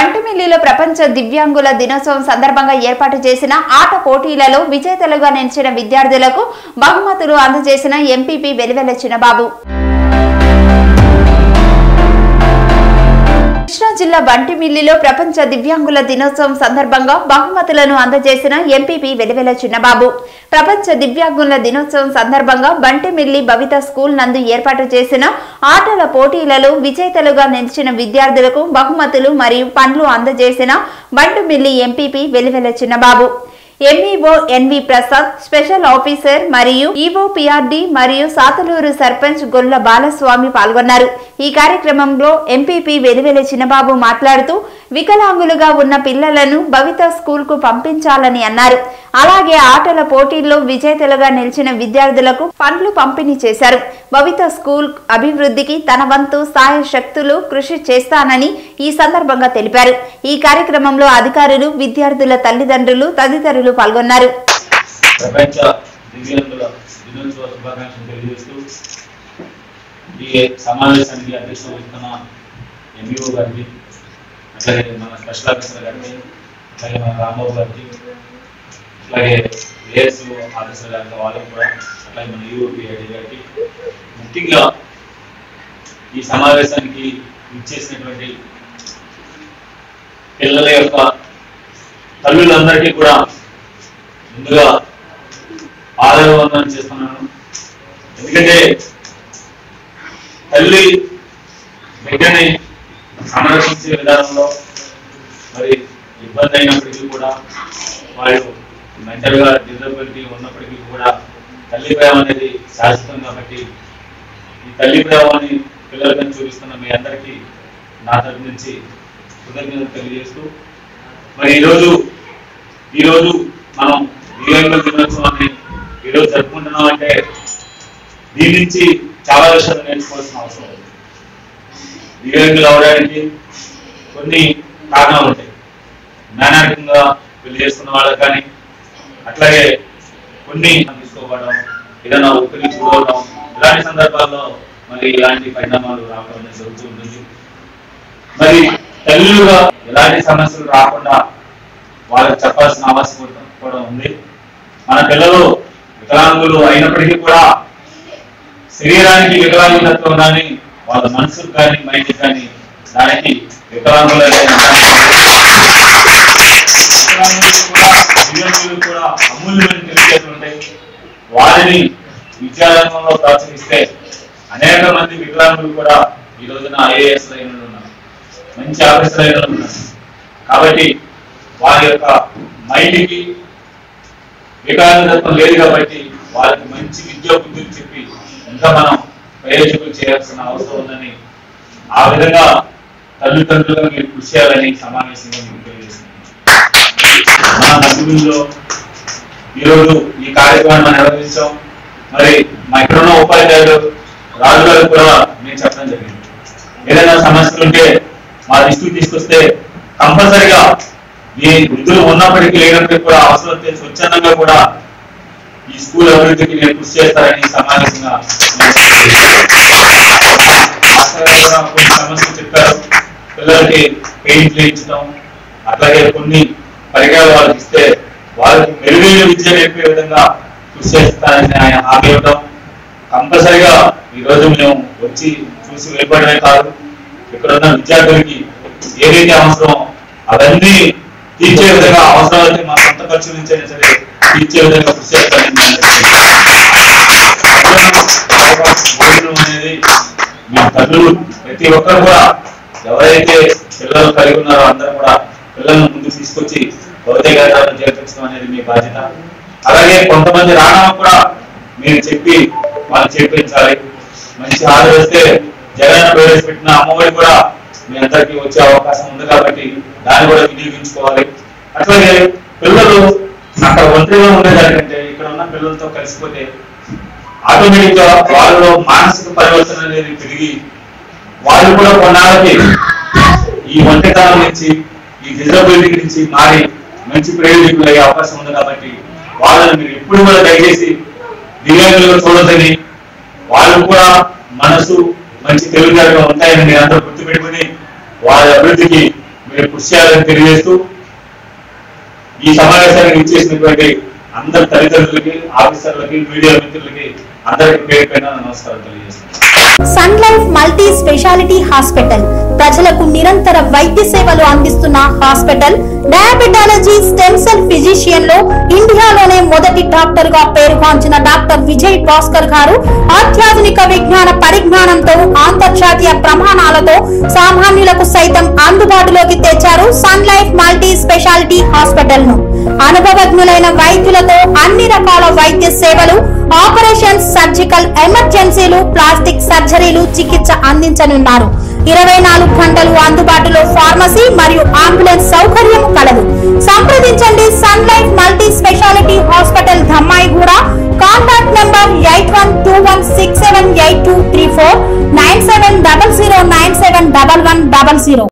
బంటుమిల్లిలో ప్రపంచ దివ్యాంగుల దినోత్సవం సందర్భంగా ఏర్పాటు చేసిన ఆట పోటీలలో విజేతలుగా నిలిచిన విద్యార్థులకు బహుమతులు అందజేసిన ఎంపీపీ వెలివెల చిన్నబాబు కృష్ణా జిల్లా బంటిమిల్లిలో ప్రపంచ దివ్యాంగుల దినోత్సవం సందర్భంగా బహుమతులను అందజేసిన ఎంపీపీ వెలివెల చిన్నబాబు ప్రపంచ దివ్యాంగుల దినోత్సవం సందర్భంగా బంటిమిల్లి భవిత స్కూల్ నందు ఏర్పాటు చేసిన ఆటల పోటీలలో విజేతలుగా నిలిచిన విద్యార్థులకు బహుమతులు మరియు పండ్లు అందజేసిన Bantumilli MPP Velivela Chinnababu MEO N V Prasad special officer మరియు ఈవో పిఆర్డి మరియు సాతలూరు సర్పంచ్ గొల్ల బాలస్వామి పాల్గొన్నారు ఈ కార్యక్రమంలో ఎంపీపీ వెలివెల చిన్నబాబు మాట్లాడుతూ వికలాంగులుగా ఉన్న పిల్లలను భవిత స్కూల్ కు పంపించాలని అన్నారు అలాగే ఆటల పోటీల్లో విజేతలుగా నిలిచిన విద్యార్థులకు పండ్లు పంపిణీ చేశారు భవిత స్కూల్ అభివృద్ధికి తన వంతు సాయ శక్తులు కృషి చేస్తానని ఈ సందర్భంగా తెలిపారు ఈ కార్యక్రమంలో అధికారులు విద్యార్థుల తల్లిదండ్రులు తదితరులు పాల్గొన్నారు ప్రపంచ దివ్యాంగుల దినోత్సవ శుభాకాంక్షలు తెలియజేస్తూ ఈ సమావేశానికి అధ్యక్షత వహిస్తున్న ఎంఈఓ గారికి అట్లాగే మన స్పెషల్ ఆఫీసర్ గారికి అట్లాగే మన రాంబాబు గారికి అట్లాగే ఏఎస్ ఆఫీసర్ గారికి వాళ్ళకి కూడా అట్లాగే మన యూఓపిఐడి గారికి ముఖ్యంగా ఈ సమావేశానికి ఇచ్చేసినటువంటి పిల్లల యొక్క తల్లులందరికీ కూడా ముందుగా ఆదరవందనం చేస్తున్నాను ఎందుకంటే తల్లి బిడ్డని సంరక్షించే విధానంలో మరి ఇబ్బంది అయినప్పటికీ కూడా వాళ్ళు మెంటల్ గా డిజబిలిటీ ఉన్నప్పటికీ కూడా తల్లి ప్రేమ అనేది శాశ్వతం కాబట్టి ఈ తల్లి ప్రేమని పిల్లలకు చూపిస్తున్న మీ అందరికీ నా తరపు నుంచి కృతజ్ఞతలు తెలియజేస్తూ మరి ఈరోజు ఈరోజు మనం దివ్యాంగుల దినోత్సవాన్ని ఈరోజు జరుపుకుంటున్నాం అంటే దీని నుంచి చాలా విషయాలు నేర్చుకోవాల్సిన అవసరం ఉంది దివ్యాంగులు అవడానికి కొన్ని కారణాలు ఉంటాయి జ్ఞానార్థంగా పెళ్లి చేసుకున్న వాళ్ళకి కానీ అట్లాగే కొన్ని తీసుకోవడం ఏదైనా ఒత్తిడి చూడవడం ఇలాంటి సందర్భాల్లో మరి ఇలాంటి పరిణామాలు రావడం అనేది జరుగుతూ ఉంటుంది మరి తల్లులుగా ఎలాంటి సమస్యలు రాకుండా వాళ్ళకి చెప్పాల్సిన ఆవశ్యకత కూడా ఉంది మన పిల్లలు వికలాంగులు అయినప్పటికీ కూడా శరీరానికి వికలాంగులత్వం కానీ వాళ్ళ మనసుకు కానీ మైండ్ కానీ దానికి వికలాంగులు వికలాంగులు కూడా అమూల్యమైన తెలివితేటలు ఉంటాయి వారిని విద్యారంగంలో ప్రోత్సహిస్తే అనేక మంది వికలాంగులు కూడా ఈ రోజున ఐఏఎస్ అయిన ఉన్నారు మంచి ఆఫీసర్ అయిన ఉన్నారు కాబట్టి వారి యొక్క మైండ్కి వికలాంగతత్వం లేదు కాబట్టి వారికి మంచి విద్యా బుద్ధులు చెప్పి ఇంకా మనం ప్రయోజకులు చేయాల్సిన అవసరం ఉందని ఆ విధంగా తల్లిదండ్రులుగా మీరు కృషి చేయాలని సమావేశంగా మీకు తెలియజేస్తున్నాను మన నలుగురిలో ఈరోజు ఈ కార్యక్రమాన్ని మనం నిర్వహించాం మరి మా ఇక్కడున్న ఉపాధ్యాయులు రాజు గారు కూడా నేను చెప్పడం జరిగింది ఏదైనా సమస్యలు ఉంటే మా దృష్టికి తీసుకొస్తే కంపల్సరిగా మీ వృద్ధులు ఉన్నప్పటికీ లేనప్పటికీ కూడా అవసరం వస్తే స్వచ్ఛందంగా కూడా ఈ స్కూల్ అభివృద్ధికి నేను కృషి చేస్తారని ఈ సమావేశంగా మాస్టర్ గారు కూడా కొన్ని సమస్యలు చెప్పారు పిల్లలకి పెయింట్లు వేయించడం అట్లాగే కొన్ని పరికరాలు వాళ్ళకి ఇస్తే వాళ్ళకి మెరుగైన విద్య నేర్పే విధంగా కృషి చేస్తారని ఆయన హామీ ఇవ్వడం కంపల్సరిగా ఈ రోజు మేము వచ్చి చూసి వెళ్ళబడమే కాదు ఇక్కడ ఉన్న విద్యార్థులకి ఏదైతే అవసరం అవన్నీ తీర్చే విధంగా అవసరం అయితే మా సొంత ఖర్చు నుంచి అయినా సరే తీర్చే విధంగా కృషి చేస్తారని భోజనం అనేది మీ తల్లులు ప్రతి ఒక్కరు కూడా ఎవరైతే పిల్లలు కలిగి ఉన్నారో అందరూ కూడా పిల్లలను ముందుకు తీసుకొచ్చి భౌతిక గాత్రాలను చేర్పించడం అనేది మీ బాధ్యత అలాగే కొంతమంది రావడం కూడా మీరు చెప్పి వాళ్ళు చేర్పించాలి మంచి ఆర్డర్ వస్తే జగన్ ప్రవేశపెట్టిన అమ్మఒడి కూడా మీ అందరికీ వచ్చే అవకాశం ఉంది కాబట్టి దాన్ని కూడా వినియోగించుకోవాలి అట్లాగే పిల్లలు అక్కడ ఒంటరిగా ఉండేదానికంటే ఇక్కడ ఉన్న పిల్లలతో కలిసిపోతే ఆటోమేటిక్ గా వాళ్ళలో మానసిక పరివర్తన అనేది పెరిగి వాళ్ళు కూడా కొన్నాళ్ళకి ఈ ఒంటరితనం నుంచి ఈ డిజబిలిటీ నుంచి మారి మంచి ప్రయోజకులు అయ్యే అవకాశం ఉంది కాబట్టి వాళ్ళని మీరు ఎప్పుడు కూడా దయచేసి దివ్యాంగులుగా చూడొద్దని వాళ్ళు కూడా మనసు మంచి తెలివితేటలు ఉంటాయని మీరు అందరూ గుర్తుపెట్టుకుని వారి అభివృద్ధికి మీరు కృషి చేయాలని తెలియజేస్తూ ఈ సమావేశానికి ఇచ్చేసినటువంటి అందరి తల్లిదండ్రులకి ఆఫీసర్లకి మీడియా మిత్రులకి అందరికి పేరు పైన నమస్కారం తెలియజేస్తున్నాను Sun Life multi speciality hospital ప్రజలకు నిరంతర వైద్య సేవలు అందిస్తున్న hospital diabetology stem cell physician లో ఇండియాలోనే మొదటి డాక్టర్ గా పేరుగాంచిన డాక్టర్ విజయ్ భాస్కర్ గారు అత్యాధునిక విజ్ఞాన పరిజ్ఞానంతో అంతర్జాతీయ ప్రమాణాలతో సామాన్యులకు సైతం అందుబాటులోకి తెచ్చారు Sun Life multi speciality hospital ను అనుభవజ్ఞులైన వైద్యులతో అన్ని రకాల వైద్య సేవలు ఆపరేషన్స్ సర్జికల్ ఎమర్జెన్సీలు ప్లాస్టిక్ సర్జరీలు చికిత్స అందించనున్నారు ఇరవై నాలుగు గంటలు అందుబాటులో ఫార్మసీ మరియు అంబులెన్స్ సౌకర్యం కలదు సంప్రదించండి Sun Life multi speciality hospital Dhammaiguda contact number eight one two one six seven eight two three four nine seven double zero nine seven double one double zero